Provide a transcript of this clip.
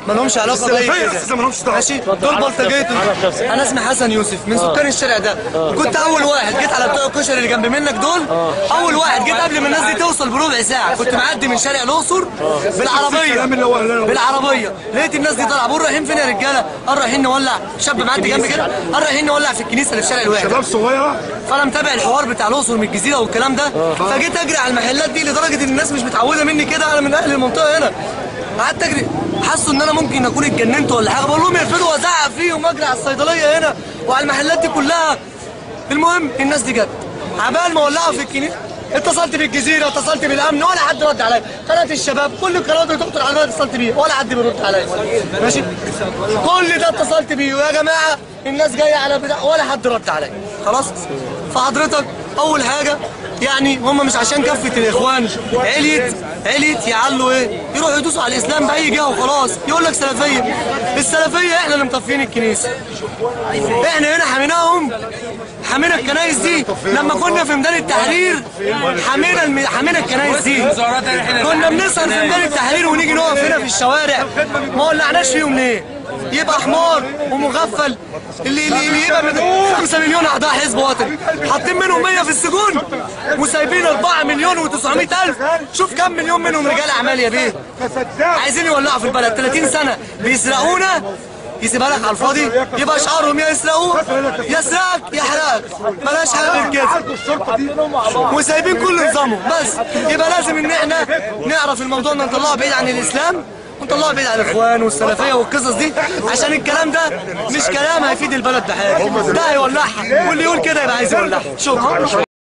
ما لهمش علاقه باي السلفيه كده اساسا ما لهمش دعوه ماشي دول بلطجيه انا اسمي حسن يوسف من سكان الشارع ده كنت اول واحد جيت على بتوع الكشري اللي جنب منك دول اول واحد جيت قبل ما الناس دي توصل بربع ساعه كنت معدي من شارع الاقصر بالعربيه الكلام اللي هو اللي أنا- بالعربيه لقيت الناس دي طالعه بقول رايحين فين يا رجاله قال رايحين نولع شاب معدي جنبي كده قال رايحين نولع في الكنيسه اللي في شارع الواحد شباب صغيره فانا متابع الحوار بتاع الاقصر من الجزيره والكلام ده فجيت اجري على المحلات دي لدرجه ان الناس مش متعوده مني كده انا من اهل المنطقه هنا قعدت اجري حسوا ان انا ممكن اكون اتجننت ولا حاجه بقول لهم يقفلوا وازعق فيهم واجري على الصيدليه هنا وعلى المحلات دي كلها المهم الناس دي جت عبال ما ولعوا في الكنيسه اتصلت بالجزيره اتصلت بالامن ولا حد رد عليا قناه الشباب كل القنوات اللي تخطر على البلد اتصلت بيها ولا حد بيرد عليا ماشي كل ده اتصلت بيه ويا جماعه الناس جايه على بتاع ولا حد رد عليا خلاص فحضرتك اول حاجه يعني هم مش عشان كفه الاخوان عليت عليت يعلوا ايه يروحوا يدوسوا على الاسلام باي جهه وخلاص يقول لك سلفيه السلفيه احنا اللي مطفيين الكنيسه احنا هنا حميناهم حمينا الكنايس دي لما كنا في ميدان التحرير حمينا الم... حمينا الكنايس دي كنا بنسهر في ميدان التحرير ونيجي نقف هنا في الشوارع ما ولعناش فيهم ليه يبقى حمار ومغفل اللي اللي, اللي يبقى من 5 مليون اعضاء حزب وطني حاطين منهم 100 في السجون وسايبين 4 مليون و900 الف شوف كم مليون منهم رجال اعمال يا بيه عايزين يولعوا في البلد 30 سنه بيسرقونا يسيبها لك على الفاضي يبقى شعارهم يا يسرقوك يسرقك يحرقك ملاش حاجه غير كده الشرطه دي وسايبين كل نظامهم بس يبقى لازم ان احنا نعرف الموضوع ده نطلعه بعيد عن الاسلام ونطلعه بعيد عن الاخوان والسلفيه والقصص دي عشان الكلام ده مش كلام هيفيد البلد بحاجه ده هيولعها واللي يقول كده يبقى عايز يولعها شكرا